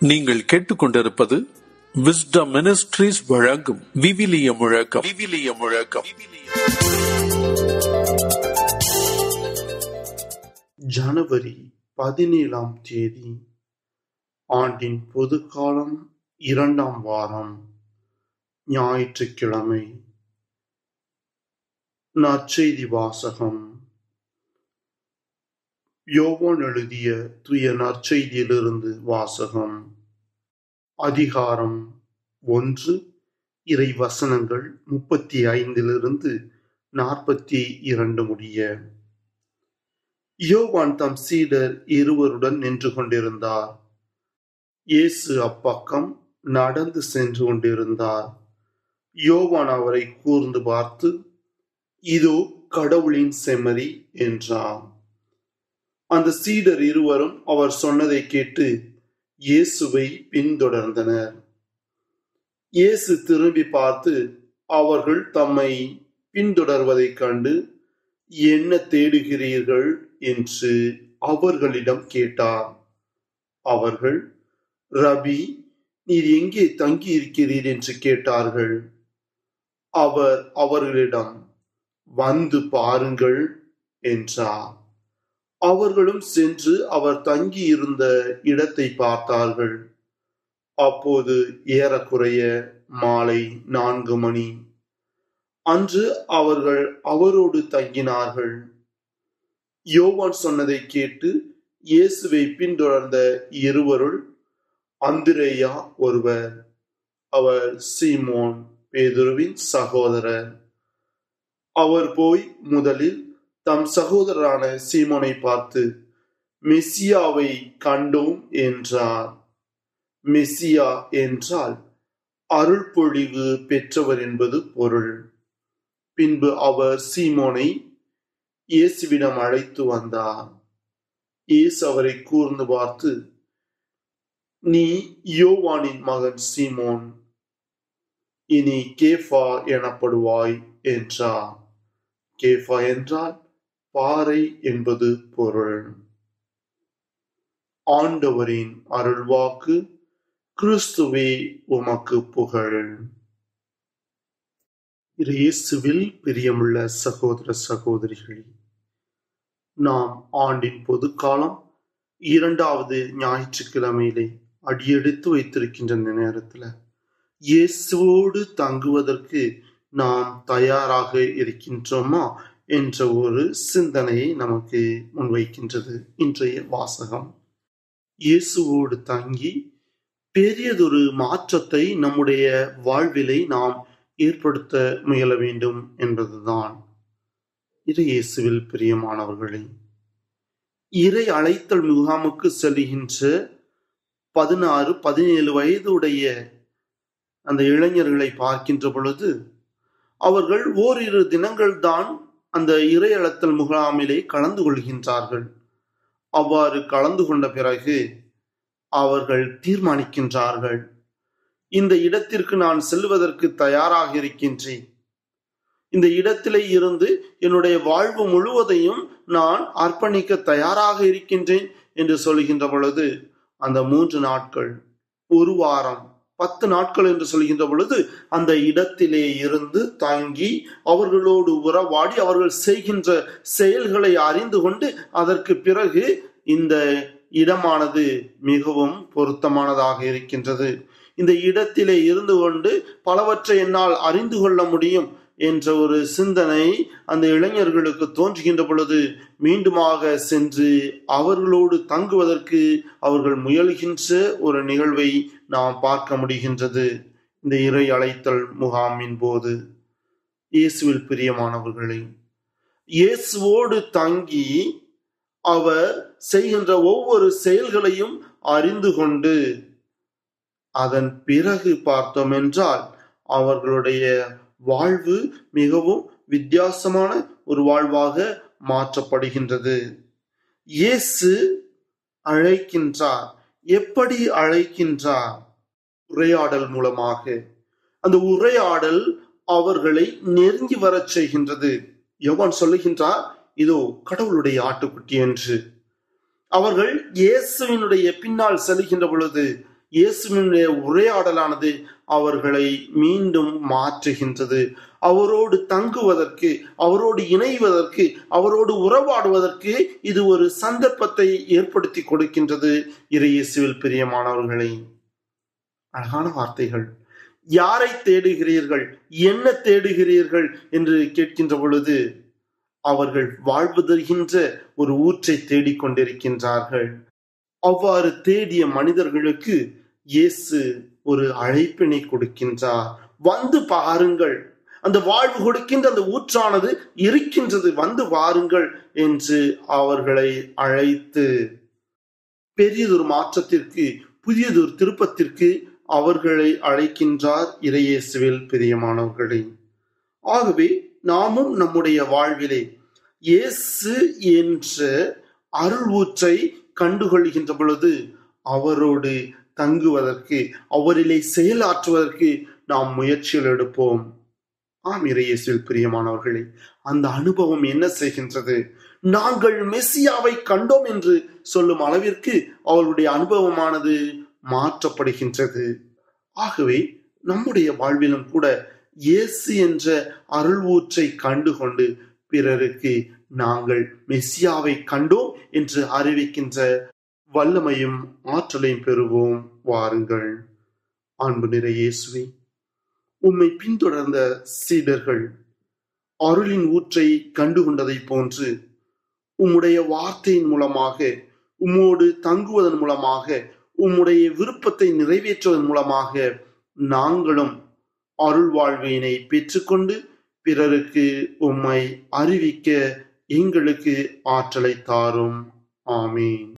நீங்கள் கேட்டுக்கொண்டிருப்பது wisdom ministries வழங்கும் விவிலிய முழக்கம் விவிலிய முழக்கம் ஜனவரி பதினேழாம் தேதி ஆண்டின் பொதுக்காலம் இரண்டாம் வாரம் ஞாயிற்றுக்கிழமை நற்செய்தி வாசகம் யோவான் எழுதிய தூய நற்செய்தியிலிருந்து வாசகம் அதிகாரம் ஒன்று இறை வசனங்கள் முப்பத்தி ஐந்திலிருந்து நாற்பத்தி இரண்டு முடிய யோவான் தம் சீடர் இருவருடன் நின்று கொண்டிருந்தார் இயேசு அப்பக்கம் நடந்து சென்று கொண்டிருந்தார் யோவான் அவரை கூர்ந்து பார்த்து இதோ கடவுளின் செம்மறி என்றார் அந்த சீடர் இருவரும் அவர் சொன்னதை கேட்டு இயேசுவை பின்தொடர்ந்தனர் இயேசு திரும்பி பார்த்து அவர்கள் தம்மை பின்தொடர்வதைக் கண்டு என்ன தேடுகிறீர்கள் என்று அவர்களிடம் கேட்டார் அவர்கள் ரபி நீர் எங்கே தங்கி இருக்கிறீர் என்று கேட்டார்கள் அவர் அவர்களிடம் வந்து பாருங்கள் என்றார் அவர்களும் சென்று அவர் தங்கியிருந்த இடத்தை பார்த்தார்கள் அப்போது ஏறக்குறைய மாலை நான்கு மணி அன்று அவர்கள் அவரோடு தங்கினார்கள் யோவான் சொன்னதை கேட்டு இயேசுவை பின்தொடர்ந்த இருவருள் அந்திரேயா ஒருவர் அவர் சீமோன் பேதுருவின் சகோதரர் அவர் போய் முதலில் தம் சகோதரரான சீமோனை பார்த்து மெஸ்ஸியாவை கண்டோம் என்றார் மெஸ்ஸியா என்றால் அருள்பொழிவு பெற்றவர் என்பது பொருள் பின்பு அவர் சீமோனை இயேசுவிடம் அழைத்து வந்தார் இயேசு அவரை கூர்ந்து பார்த்து நீ யோவானின் மகன் சீமோன் இனி கேஃபா எனப்படுவாய் என்றார் கேஃபா என்றால் பாறை என்பது பொருள் ஆண்டவரின் அருள்வாக்கு கிறிஸ்துவே உமக்கு புகழ் இயேசுவில் பிரியமுள்ள சகோதர சகோதரிகளே நாம் ஆண்டின் பொதுக்காலம் இரண்டாவது ஞாயிற்றுக்கிழமையிலே அடியெடுத்து வைத்திருக்கின்ற இந்த நேரத்துல இயேசுவோடு தங்குவதற்கு நாம் தயாராக இருக்கின்றோமா என்ற ஒரு சிந்தனையை நமக்கு முன்வைக்கின்றது இன்றைய வாசகம் இயேசுவோடு தங்கி பெரியதொரு மாற்றத்தை நம்முடைய வாழ்விலை நாம் ஏற்படுத்த முயல வேண்டும் என்பதுதான் இது இயேசுவில் பிரியமானவர்களே இறை அழைத்தல் முகாமுக்கு செல்கின்ற பதினாறு பதினேழு வயதுடைய அந்த இளைஞர்களை பார்க்கின்ற பொழுது அவர்கள் ஓரிரு தினங்கள் தான் அந்த இறை அழைத்தல் முகாமிலே கலந்து கொள்கின்றார்கள் அவ்வாறு கலந்து கொண்ட பிறகு அவர்கள் தீர்மானிக்கின்றார்கள் இந்த இடத்திற்கு நான் செல்வதற்கு தயாராக இருக்கின்றேன் இந்த இடத்திலே இருந்து என்னுடைய வாழ்வு முழுவதையும் நான் அர்ப்பணிக்க தயாராக இருக்கின்றேன் என்று சொல்கின்ற பொழுது அந்த மூன்று நாட்கள் ஒரு வாரம் பத்து நாட்கள் என்று சொல்கின்ற பொழுது அந்த இடத்திலே இருந்து தங்கி அவர்களோடு உறவாடி அவர்கள் செய்கின்ற செயல்களை அறிந்து கொண்டு அதற்கு பிறகு இந்த இடமானது மிகவும் பொருத்தமானதாக இருக்கின்றது இந்த இடத்திலே இருந்து கொண்டு பலவற்றை என்னால் அறிந்து கொள்ள முடியும் என்ற ஒரு சிந்தனை அந்த இளைஞர்களுக்கு தோன்றுகின்ற பொழுது மீண்டுமாக சென்று அவர்களோடு தங்குவதற்கு அவர்கள் முயல்கின்ற ஒரு நிகழ்வை நாம் பார்க்க முடிகின்றது இந்த இறை அழைத்தல் முகாமின் போது இயேசுவில் பிரியமானவர்களை இயேசுவோடு தங்கி அவர் செய்கின்ற ஒவ்வொரு செயல்களையும் அறிந்து கொண்டு அதன் பிறகு பார்த்தோம் என்றால் அவர்களுடைய வாழ்வு மிகவும் வித்தியாசமான ஒரு வாழ்வாக மாற்றப்படுகின்றது இயேசு அழைக்கின்றார் எப்படி அழைக்கின்றார் உரையாடல் மூலமாக அந்த உரையாடல் அவர்களை நெருங்கி வரச் செய்கின்றது யோவான் சொல்லுகின்றார் இதோ கடவுளுடைய ஆட்டுக்குட்டி என்று அவர்கள் இயேசுவினுடைய பின்னால் செல்கின்ற பொழுது இயேசுவினுடைய உரையாடலானது அவர்களை மீண்டும் மாற்றுகின்றது அவரோடு தங்குவதற்கு அவரோடு இணைவதற்கு அவரோடு உறவாடுவதற்கு இது ஒரு சந்தர்ப்பத்தை ஏற்படுத்தி கொடுக்கின்றது இறையேசுவில் பிரியமானவர்களை அழகான வார்த்தைகள் யாரை தேடுகிறீர்கள் என்ன தேடுகிறீர்கள் என்று கேட்கின்ற பொழுது அவர்கள் வாழ்வு தருகின்ற ஒரு ஊற்றை தேடிக்கொண்டிருக்கின்றார்கள் அவ்வாறு தேடிய மனிதர்களுக்கு இயேசு ஒரு அழைப்பினை கொடுக்கின்றார் வந்து பாருங்கள் அந்த வாழ்வு கொடுக்கின்ற அந்த ஊற்றானது இருக்கின்றது வந்து வாருங்கள் என்று அவர்களை அழைத்து பெரியதொரு மாற்றத்திற்கு புதியதொரு திருப்பத்திற்கு அவர்களை அழைக்கின்றார் இறையேசுவில் பிரியமானவர்களை ஆகவே நாமும் நம்முடைய வாழ்விலே இயேசு என்ற அருள் ஊற்றை கண்டுகொள்கின்ற பொழுது அவரோடு தங்குவதற்கு அவரிலே செயலாற்றுவதற்கு நாம் முயற்சிகள் எடுப்போம் ஆம் இறையேசுவில் பிரியமானவர்களே அந்த அனுபவம் என்ன செய்கின்றது நாங்கள் மெஸ்ஸியாவை கண்டோம் என்று சொல்லும் அளவிற்கு அவளுடைய அனுபவமானது மாற்றப்படுகின்றது ஆகவே நம்முடைய வாழ்விலும் கூட இயேசு என்ற அருள் ஊற்றை கண்டுகொண்டு பிறருக்கு நாங்கள் மெஸ்ஸியாவை கண்டோம் என்று அறிவிக்கின்ற வல்லமையும் ஆற்றலையும் பெறுவோம் வாருங்கள் அன்பு நிறை இயேசுவே உம்மை பின்தொடர்ந்த சீடர்கள் அருளின் ஊற்றை கண்டுகொண்டதை போன்று உம்முடைய வார்த்தையின் மூலமாக உம்மோடு தங்குவதன் மூலமாக உம்முடைய விருப்பத்தை நிறைவேற்றுவதன் மூலமாக நாங்களும் அருள் வாழ்வினை பெற்றுக்கொண்டு பிறருக்கு உம்மை அறிவிக்க எங்களுக்கு ஆற்றலை தாரும் ஆமீன்